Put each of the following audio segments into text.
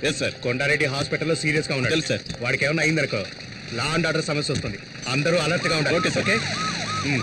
Yes sir Kondareddy హాస్పిటల్లో serious గా ఉన్నాడు తెలుసు సార్. వాడికి ఏమైనా అయిందనుకో లా అండ్ ఆర్డర్ సమస్య వస్తుంది అందరూ అలర్ట్ గా ఉండాలి ఓకే సార్. Okay um.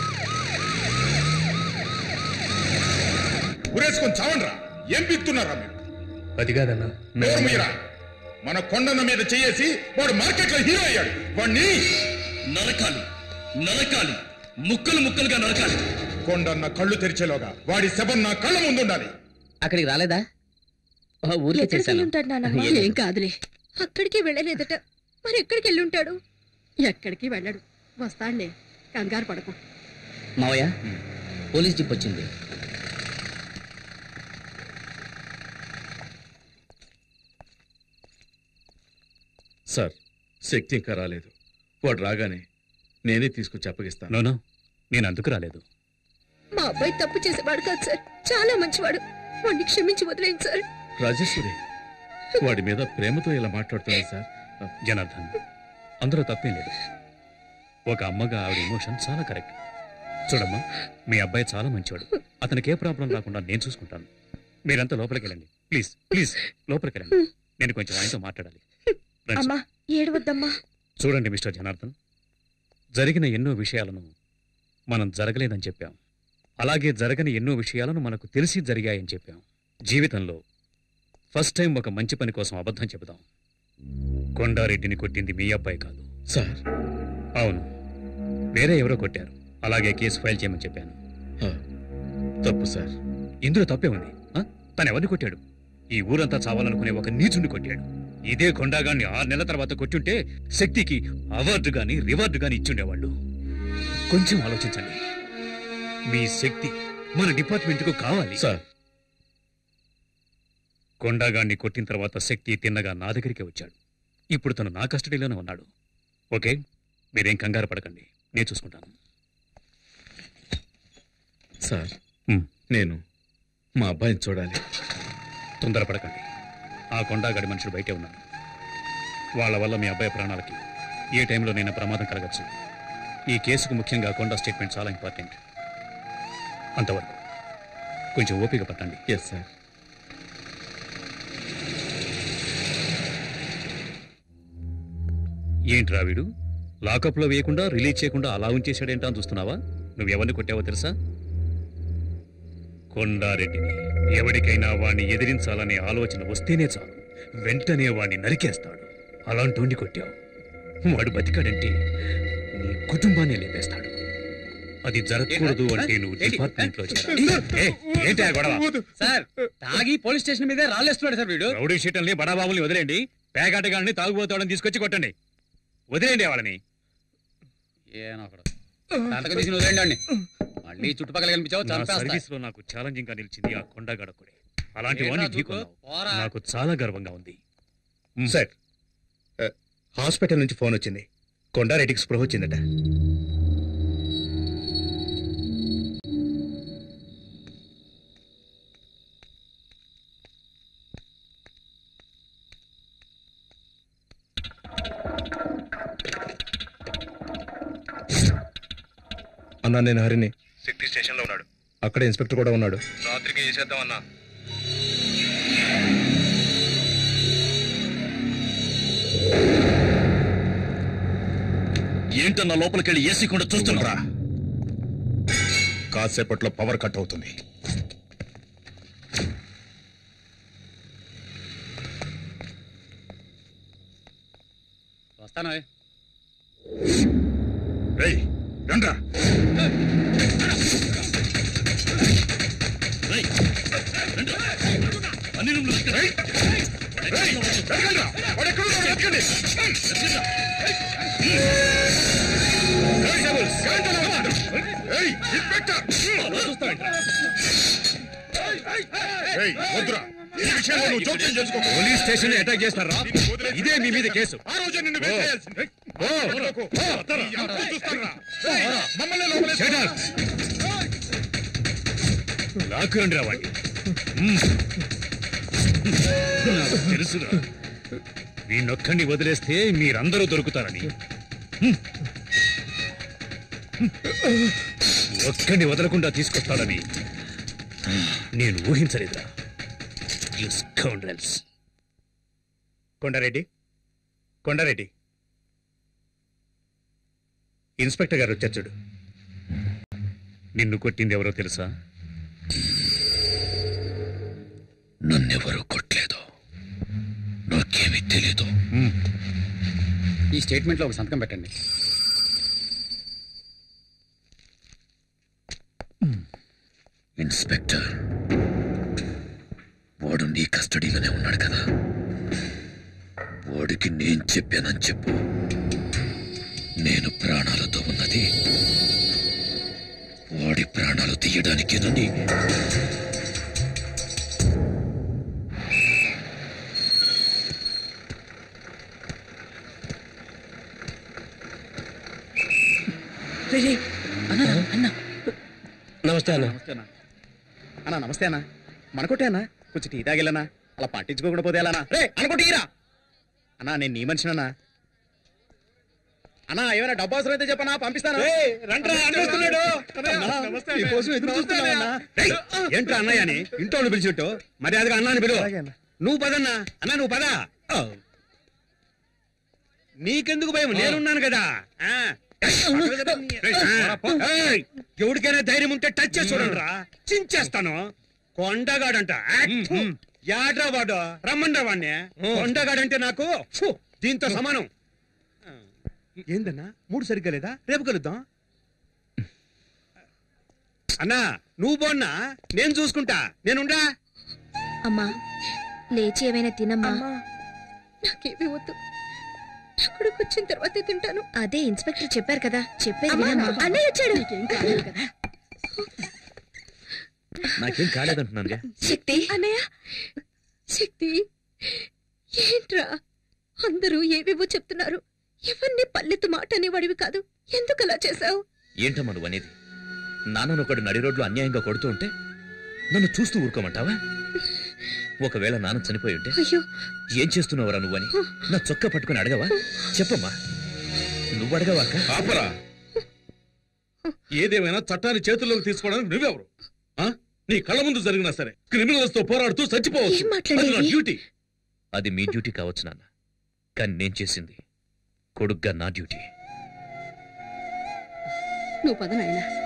ఉరేసుకొని చావండ్రా ఏం పీక్తున్నారా మీరు అది కాదన్నా నోరు మీరా మన కొండన్న మీద చేసి వాడు మార్కెట్ లో హీరో అయ్యాడు వాడిని నరకాలి నరకాలి ముక్కలు ముక్కలుగా నరకాలి కొండన్న కళ్ళు తెరిచేలోగా వాడి శవం నా కళ్ళ ముందుండాలి అక్కడికి రాలేదా ఆ, ఊరికే ఎక్కడికి చేశాను వెళ్ళుంటాడు నానమ్మ ఏం లేదు. ఏం కాదులే అక్కడికి వెళ్ళలేదట మరి ఎక్కడికి వెళ్ళుంటాడు ఎక్కడికి వెళ్ళడు వస్తాడులే కంగారు పడకు మావయ్య పోలీస్ జీప్ వచ్చింది సార్ శక్తి ఇంకా రాలేదు వాడు రాగానే నేనే తీసుకొచ్చి అప్పగిస్తాను నోనో నేను అందుకు రాలేదు మా అబ్బాయి తప్పు చేసేవాడు కాదు సార్ చాలా మంచివాడు వాడిని క్షమించి వదిలేండి సార్ రాజేశ్వరి వాడి మీద ప్రేమతో ఇలా మాట్లాడుతున్నాయి సార్ జనార్దన్ అందులో తప్పేం లేదు ఒక అమ్మగా ఆవిడ ఎమోషన్ చాలా కరెక్ట్ చూడమ్మా మీ అబ్బాయి చాలా మంచివాడు అతనికి ఏ ప్రాబ్లం రాకుండా నేను చూసుకుంటాను మీరంతా లోపలికి వెళ్ళండి ప్లీజ్ ప్లీజ్ లోపలికి వెళ్ళండి నేను కొంచెం ఆయనతో మాట్లాడాలి రండి. అమ్మా ఏడవద్దమ్మా చూడండి మిస్టర్ జనార్దన్ జరిగిన ఎన్నో విషయాలను మనం జరగలేదని చెప్పాం అలాగే జరగని ఎన్నో విషయాలను మనకు తెలిసి జరిగాయని చెప్పాం జీవితంలో ఫస్ట్ టైం ఒక మంచి పని కోసం అబద్ధం చెబుదాం కొండారెడ్డిని కొట్టింది మీ అబ్బాయి కాదు సార్ అవును వేరే ఎవరో కొట్టారు అలాగే కేసు ఫైల్ చేయమని చెప్పాను ఆ, తప్పు సార్ ఇందులో తప్పే ఉంది ఆ? తను ఎవరిని కొట్టాడు ఈ ఊరంతా చావాలనుకునే ఒక నీచుని కొట్టాడు ఇదే కొండాగాన్ని ఆరు నెలల తర్వాత కొట్టుంటే శక్తికి అవార్డు గాని రివార్డు గాని ఇచ్చుండేవాళ్ళు కొంచెం ఆలోచించండి మీ శక్తి మన డిపార్ట్మెంట్కు కావాలి సార్ కొండాగాన్ని కొట్టిన తర్వాత శక్తి తిన్నగా నా దగ్గరికి వచ్చాడు ఇప్పుడు తను నా కస్టడీలోనే ఉన్నాడు ఓకే మీరేం కంగారు పడకండి నేను చూసుకుంటాను సార్ ఉమ్. నేను మా అబ్బాయిని చూడాలి తొందరపడకండి ఆ కొండాగడి మనుషులు బయటే ఉన్నారు వాళ్ళ వల్ల మీ అబ్బాయి ప్రాణాలకి ఏ టైంలో నేను ప్రమాదం కలగచ్చు ఈ కేసుకు ముఖ్యంగా కొండ స్టేట్మెంట్ చాలా ఇంపార్టెంట్ అంతవరకు కొంచెం ఓపిక పట్టండి ఎస్ సార్ ఏంట్రా వీడు లాకప్లో వేయకుండా రిలీజ్ చేయకుండా అలా ఉంచేశాడేంటా అని చూస్తున్నావా నువ్వెవరిని కొట్టావో తెలుసా కొండారెడ్డిని ఎవరికైనా వాణ్ణి ఎదిరించాలనే ఆలోచన వస్తేనే చాలు వెంటనే వాణ్ణి నరికేస్తాడు అలాంటి కొట్టావు వాడు బతికాడంటే నీ కుటుంబాన్ని లేపేస్తాడు అది జరగకూడదు అంటే నువ్వు డిపార్ట్మెంట్ లో ఏంటి ఆ గొడవ సార్ తాగి పోలీస్ స్టేషన్ మీదే రాళ్ళేస్తున్నాడు సార్ వీడు రౌడీ షీటల్ని బడాబాబుల్ని వదిలేండి పేకాటగాళ్ళని తాగుబోతాడని తీసుకొచ్చి కొట్టండి వదిలేండి వాళ్ళని ఏనొకడు సంతకం తీసి వదిలేండి వాడిని. మళ్ళీ చుట్టుపక్కల కనిపించావు నా చంపేస్తా సర్వీస్ లో నాకు ఛాలెంజింగ్ గా నిలిచింది ఆ కొండగడకుడే అలాంటి వాడిని ఏంట్రా ఢీకొన్నావు. దూకు? పోరా. నాకు చాలా గర్వంగా ఉంది సార్ ఆ, హాస్పిటల్ నుంచి ఫోన్ వచ్చింది కొండారెడ్డికి స్పృహ వచ్చిందట అన్నా నేను హరిని శక్తి స్టేషన్ లో ఉన్నాడు అక్కడ ఇన్స్పెక్టర్ కూడా ఉన్నాడు రాత్రికి చేసేద్దాం అన్నా ఏంటన్నా లోపలికెళ్ళి ఏసీ కూడా చూస్తున్నా కాసేపట్లో పవర్ కట్ అవుతుంది వస్తాను రేయ్ రండ్రా అన్ని రూమ్లు రేయ్, వెతకండ్రా. వాడు ఎక్కడున్నాడో వెతకండి. కానిస్టేబుల్స్, కరెంట్ అలా ఉన్నాడు. ఏయ్, ఇన్స్పెక్టర్. ఏయ్, వద్దురా ఈ విషయంలో నువ్వు జోక్యం చేసుకో పోలీస్ స్టేషన్ అటాక్ చేస్తారా ఇదే మీ మీద కేసు ఆ రోజే నిన్ను వేసేయాల్సింది. వదలకు. ఈ అంతం చూస్తానురా. ఏయ్, మమ్మల్ని లోపలేసుకో. లాక్కురండి రా వాడిని మ్మ్. నాకు తెలుసురా వీణొక్కడిని వదిలేస్తే మీరందరూ దొరుకుతారని మ్మ్. ఒక్కడిని వదలకుండా తీసుకొస్తాడని నేను ఊహించలేదురా You scoundrels. Kondareddy Kondareddy inspector గారు వచ్చారు చూడు నిన్ను కొట్టింది ఎవరో తెలుసా నన్నెవరూ కొట్టలేదు నాకేమీ తెలీదు ఈ స్టేట్మెంట్లో ఒక సంతకం పెట్టండి ఇన్స్పెక్టర్ వాడు నీ కస్టడీలోనే ఉన్నాడు కదా వాడికి నేను చెప్పానని చెప్పు నేను ప్రాణాలతో ఉన్నది వాడి ప్రాణాలు తీయడానికేనని నమస్తే అన్న నమస్తే అన్న అన్నా నమస్తే అన్న మనకొట్టే అన్న కొంచెం టీ తాగిల్లనా అలా పట్టించుకోకుండా పోతే ఎలానా రే అనుకుంటీరా అన్నా నేను నీ మనిషినన్నా అన్నా ఏమైనా డబ్బు అవసరం అయితే చెప్పనా పంపిస్తాను అన్నా, మీకోసం ఎదురు చూస్తున్నామన్నా. రేయ్, ఏంట్రా అన్నయ్య అని ఇంట్లో పిలిచిట్టు మర్యాదగా అన్నాని పిలువ అలాగే అన్న. నువ్వు పదన్నా అన్నా నువ్వు పద నీకెందుకు భయం నేనున్నాను కదా ఆ. రేయ్, ఆ, పో. ఏయ్, ఎవరికైనా ధైర్యం ఉంటే టచ్ చేసి చూడండి రా చించేస్తాను కొండగాడంట యాక్ట్. యాడ్రా వాడు రమ్మండ్రా వాడిని కొండగాడంటే నాకు ఫు, దీంతో సమానం ఆ, ఏందన్నా మూడు సరిగ్గా లేదా రేపు కలుద్దాం అన్నా నువ్వు పోన్నా నేను చూసుకుంటా నేనుండా అమ్మా లేచి ఏమైనా తినమ్మా నాకేమీ వద్దు నా కొడుకు వచ్చిన తర్వాతే తింటాను అదే ఇన్స్పెక్టర్ చెప్పారు కదా చెప్పేది అమ్మా, వినమ్మా అన్నయ్య వచ్చాడు నీకేం కాలేదు కదా నాకేం కాలేదంటున్నాను శక్తి అన్నయ్య శక్తి ఏంట్రా అందరూ ఏవేవో చెప్తున్నారు ఎవరిని పల్లెత్తు మాట అనేవాడివి కాదు ఎందుకు అలా చేశావు ఏంటమ్మా నువ్వు అనేది నాన్నను ఒకడు నడి రోడ్లు అన్యాయంగా కొడుతూ ఉంటే నన్ను చూస్తూ ఊరుకోమంటావా ఒకవేళ నాన్న చనిపోయి ఉంటే అయ్యో ఏం చేస్తున్నావురా నువ్వని నా చొక్కా పట్టుకుని అడగవా చెప్పమ్మా నువ్వు అడగవా అక్క? ఆపరా ఏదేమైనా చట్టాన్ని చేతుల్లోకి తీసుకోవడానికి నువ్వెవరు ఆ? నీ కళ్ళ ముందు జరిగినా సరే క్రిమినల్స్ తో పోరాడుతూ చచ్చిపోవచ్చు ఏం మాట్లాడేది? అది నా డ్యూటీ అది మీ డ్యూటీ కావచ్చు నాన్న కానీ నేను చేసింది కొడుగ్గా నా డ్యూటీ నువ్వు పద నాయనా